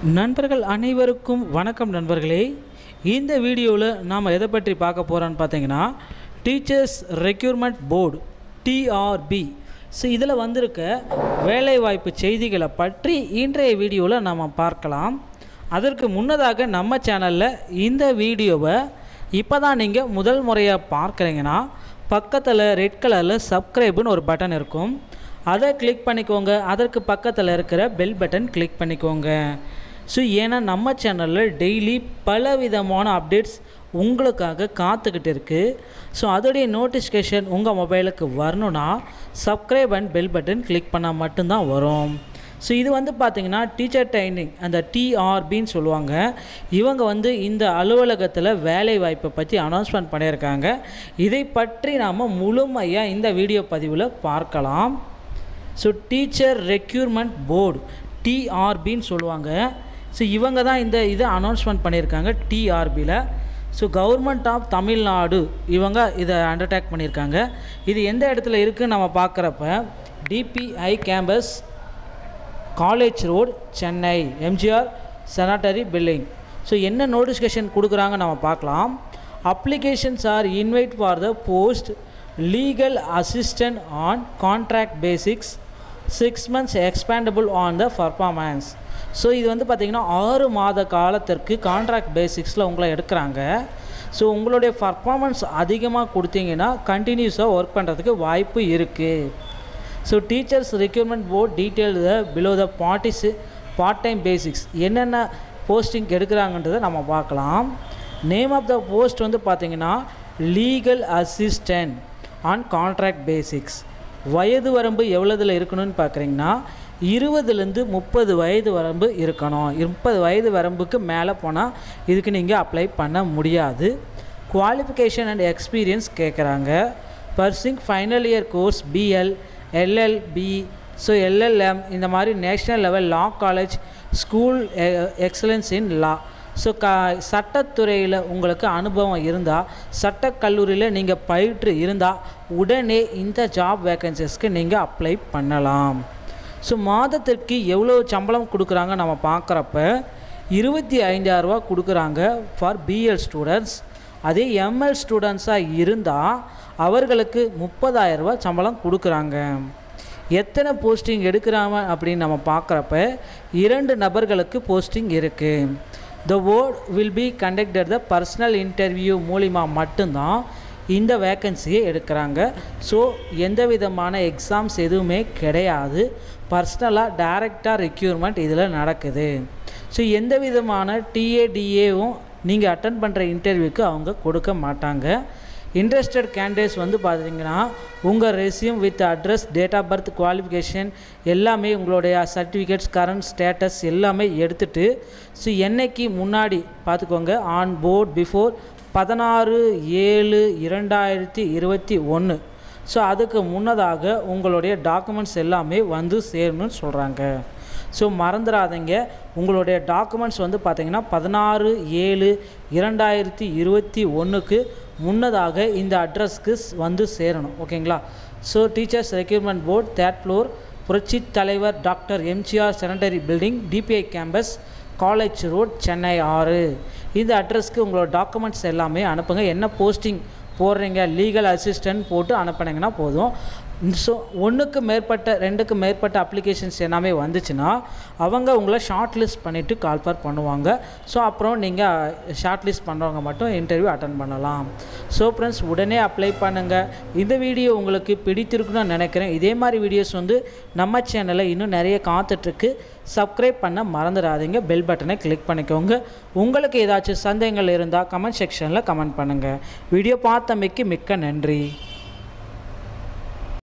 நண்பர்கள் அனைவருக்கும் வணக்கம் நண்பர்களே இந்த வீடியோவில் நாம் எதை பற்றி பார்க்க போகிறோன்னு பார்த்தீங்கன்னா teachers recruitment board TRB so இதில் வந்திருக்க வேலைவாய்ப்பு செய்திகளை பற்றி இன்றைய வீடியோவில் நாம் பார்க்கலாம் அதற்கு முன்னதாக நம்ம சேனலில் இந்த வீடியோவை இப்போ தான் நீங்கள் முதல் முறையாக பார்க்குறீங்கன்னா பக்கத்தில் ரெட் கலரில் சப்ஸ்கிரைப்னு ஒரு பட்டன் இருக்கும் அதை கிளிக் பண்ணிக்கோங்க அதற்கு பக்கத்தில் இருக்கிற பெல் பட்டன் கிளிக் பண்ணிக்கோங்க ஸோ ஏன்னா நம்ம சேனலில் டெய்லி பல விதமான அப்டேட்ஸ் உங்களுக்காக காத்துக்கிட்டு இருக்குது ஸோ அதோடைய நோட்டிஃபிகேஷன் உங்கள் மொபைலுக்கு வரணும்னா subscribe and bell button click பண்ணால் மட்டும்தான் வரும் ஸோ இது வந்து பார்த்திங்கன்னா டீச்சர் ட்ரைனிங் அந்த டிஆர்பின்னு சொல்லுவாங்க இவங்க வந்து இந்த அலுவலகத்தில் வேலை வாய்ப்பை பற்றி அனௌன்ஸ்மெண்ட் பண்ணியிருக்காங்க இதை பற்றி நாம் முழுமையாக இந்த வீடியோ பதிவில் பார்க்கலாம் ஸோ டீச்சர் ரெக்யூர்மெண்ட் போர்டு டிஆர்பின்னு சொல்லுவாங்க ஸோ இவங்க தான் இந்த இதை அனௌன்ஸ்மெண்ட் பண்ணியிருக்காங்க டிஆர்பியில் ஸோ கவர்மெண்ட் ஆஃப் தமிழ்நாடு இவங்க இதை அண்டர்டேக் பண்ணியிருக்காங்க இது எந்த இடத்துல இருக்குன்னு நம்ம பார்க்குறப்ப DPI campus college road Chennai MGR centenary building so என்ன நோட்டிஃபிகேஷன் கொடுக்குறாங்க நம்ம பார்க்கலாம் applications are invite for the post legal assistant on contract basis six months expandable on the performance so இது வந்து பார்த்திங்கன்னா ஆறு மாத காலத்திற்கு கான்ட்ராக்ட் பேசிக்ஸில் உங்களை எடுக்கிறாங்க ஸோ உங்களுடைய பர்ஃபார்மன்ஸ் அதிகமாக கொடுத்தீங்கன்னா கண்டினியூஸாக ஒர்க் பண்ணுறதுக்கு வாய்ப்பு இருக்குது so teachers recruitment board detail the below the parties part time basis என்னென்ன போஸ்டிங் எடுக்கிறாங்கன்றதை நம்ம பார்க்கலாம் நேம் ஆஃப் த போஸ்ட் வந்து பார்த்திங்கன்னா legal assistant on contract basis வயது வரம்பு எவ்வளோதில் இருக்கணும்னு பார்க்குறீங்கன்னா இருபதுலேருந்து முப்பது வயது வரம்பு இருக்கணும் முப்பது வயது வரம்புக்கு மேலே போனால் இதுக்கு நீங்கள் அப்ளை பண்ண முடியாது குவாலிஃபிகேஷன் அண்ட் எக்ஸ்பீரியன்ஸ் கேட்குறாங்க pursuing final year course BL LLB so LLM இந்த மாதிரி national level law college school excellence in law so க சட்டத்துறையில் உங்களுக்கு அனுபவம் இருந்தால் சட்டக்கல்லூரியில் நீங்கள் பயிற்று இருந்தால் உடனே இந்த ஜாப் வேக்கன்சிஸ்க்கு நீங்கள் அப்ளை பண்ணலாம் ஸோ மாதத்திற்கு எவ்வளோ சம்பளம் கொடுக்குறாங்க நம்ம பார்க்குறப்ப இருபத்தி ஐந்தாயிரரூவா கொடுக்குறாங்க ஃபார் பிஎல் ஸ்டூடெண்ட்ஸ் அதே எம்எல் ஸ்டூடெண்ட்ஸாக இருந்தால் அவர்களுக்கு முப்பதாயிரரூவா சம்பளம் கொடுக்குறாங்க எத்தனை போஸ்டிங் எடுக்கிறாங்க அப்படின்னு நம்ம பார்க்குறப்ப இரண்டு நபர்களுக்கு போஸ்டிங் இருக்குது the word will be conducted the personal interview மூலிமா மட்டும்தான் இந்த வேக்கன்சியை எடுக்கிறாங்க ஸோ எந்த விதமான எக்ஸாம்ஸ் எதுவுமே கிடையாது பர்சனலாக டைரெக்டாக ரெக்யூர்மெண்ட் இதில் நடக்குது ஸோ எந்த விதமான டிஏடிஏவும் நீங்கள் அட்டன் பண்ணுற இன்டர்வியூக்கு அவங்க கொடுக்க மாட்டாங்க இன்ட்ரெஸ்டட் கேண்டிடேட்ஸ் வந்து பார்த்தீங்கன்னா உங்கள் resume with address date of birth qualification எல்லாமே உங்களுடைய சர்டிஃபிகேட்ஸ் கரண்ட் ஸ்டேட்டஸ் எல்லாமே எடுத்துகிட்டு ஸோ என்னைக்கு முன்னாடி பார்த்துக்கோங்க ஆன் போர்ட் பிஃபோர் பதினாறு ஏழு இரண்டாயிரத்தி இருபத்தி ஒன்று ஸோ அதுக்கு முன்னதாக உங்களுடைய டாக்குமெண்ட்ஸ் எல்லாமே வந்து சேரணும்னு சொல்கிறாங்க ஸோ மறந்துடாதீங்க உங்களுடைய டாக்குமெண்ட்ஸ் வந்து பார்த்திங்கன்னா பதினாறு ஏழு இரண்டாயிரத்தி இருபத்தி ஒன்றுக்கு முன்னதாக இந்த அட்ரஸ்க்கு வந்து சேரணும் ஓகேங்களா so teachers recruitment board third floor புரட்சி தலைவர் doctor MGR centenary building DPI campus college road Chennai ஆறு இந்த அட்ரஸ்க்கு உங்களோட டாக்குமெண்ட்ஸ் எல்லாமே அனுப்புங்க என்ன போஸ்டிங் போடுறீங்க லீகல் அசிஸ்டன்ட் போட்டு அனுப்புனீங்கன்னா போதும் ஸோ ஒன்றுக்கு மேற்பட்ட ரெண்டுக்கு மேற்பட்ட அப்ளிகேஷன்ஸ் எல்லாமே வந்துச்சுன்னா அவங்க உங்களை ஷார்ட் லிஸ்ட் பண்ணிவிட்டு கால்பார் பண்ணுவாங்க ஸோ அப்புறம் நீங்கள் ஷார்ட் லிஸ்ட் பண்ணுறவங்க மட்டும் இன்டர்வியூ அட்டன் பண்ணலாம் ஸோ ஃப்ரெண்ட்ஸ் உடனே அப்ளை பண்ணுங்கள் இந்த வீடியோ உங்களுக்கு பிடித்திருக்குன்னு நினைக்கிறேன் இதே மாதிரி வீடியோஸ் வந்து நம்ம சேனலில் இன்னும் நிறைய காத்துட்ருக்கு சப்ஸ்கிரைப் பண்ண மறந்துடாதீங்க பெல் பட்டனை கிளிக் பண்ணிக்கோங்க உங்களுக்கு ஏதாச்சும் சந்தேகங்கள் இருந்தால் கமெண்ட் செக்ஷனில் கமெண்ட் பண்ணுங்கள் வீடியோ பார்த்தமைக்கு மிக்க நன்றி